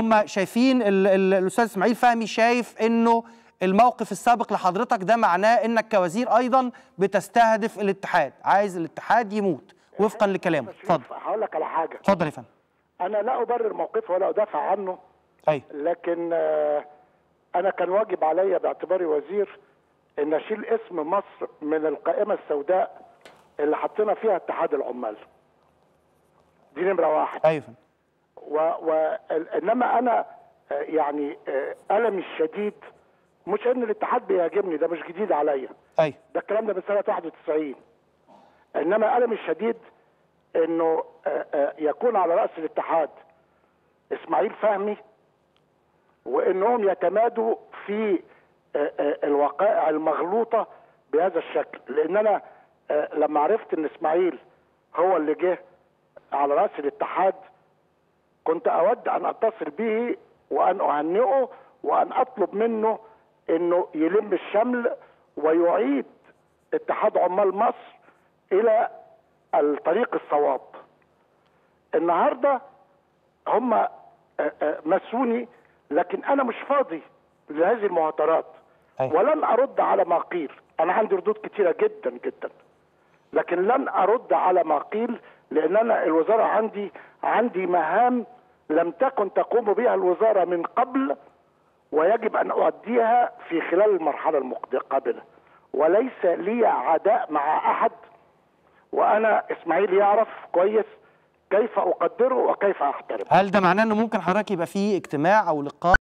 هم شايفين ال- ال- الاستاذ اسماعيل فهمي شايف انه الموقف السابق لحضرتك ده معناه انك كوزير ايضا بتستهدف الاتحاد عايز الاتحاد يموت وفقا لكلامه اتفضل هقول لك على حاجه اتفضل يا فندم انا لا ابرر موقفه ولا ادافع عنه ايوه لكن آه، انا كان واجب عليا باعتباري وزير ان اشيل اسم مصر من القائمه السوداء اللي حطينا فيها اتحاد العمال دي نمره واحد ايوه يا فندم و... و... ال- انما انا آه، يعني آه، المي الشديد مش ان الاتحاد بيهاجمني ده مش جديد عليا ايوه ده الكلام ده من سنه 91 انما المي الشديد انه آه، آه، يكون على راس الاتحاد اسماعيل فهمي وانهم يتمادوا في آه، آه، الوقائع المغلوطه بهذا الشكل لان انا آه، لما عرفت ان اسماعيل هو اللي جه على راس الاتحاد كنت اود ان اتصل به وان اهنئه وان اطلب منه انه يلم الشمل ويعيد اتحاد عمال مصر الى الطريق الصواب النهارده هم آه، آه، مسوني لكن انا مش فاضي لهذه المهاترات أيوة. ولن ارد على ما قيل انا عندي ردود كتيره جدا جدا لكن لن ارد على ما قيل لان انا الوزاره عندي عندي مهام لم تكن تقوم بها الوزاره من قبل ويجب ان اؤديها في خلال المرحله القابله وليس لي عداء مع احد وانا اسماعيل يعرف كويس كيف اقدره وكيف احترمه هل ده معناه انه ممكن حضرتك يبقى فيه اجتماع او لقاء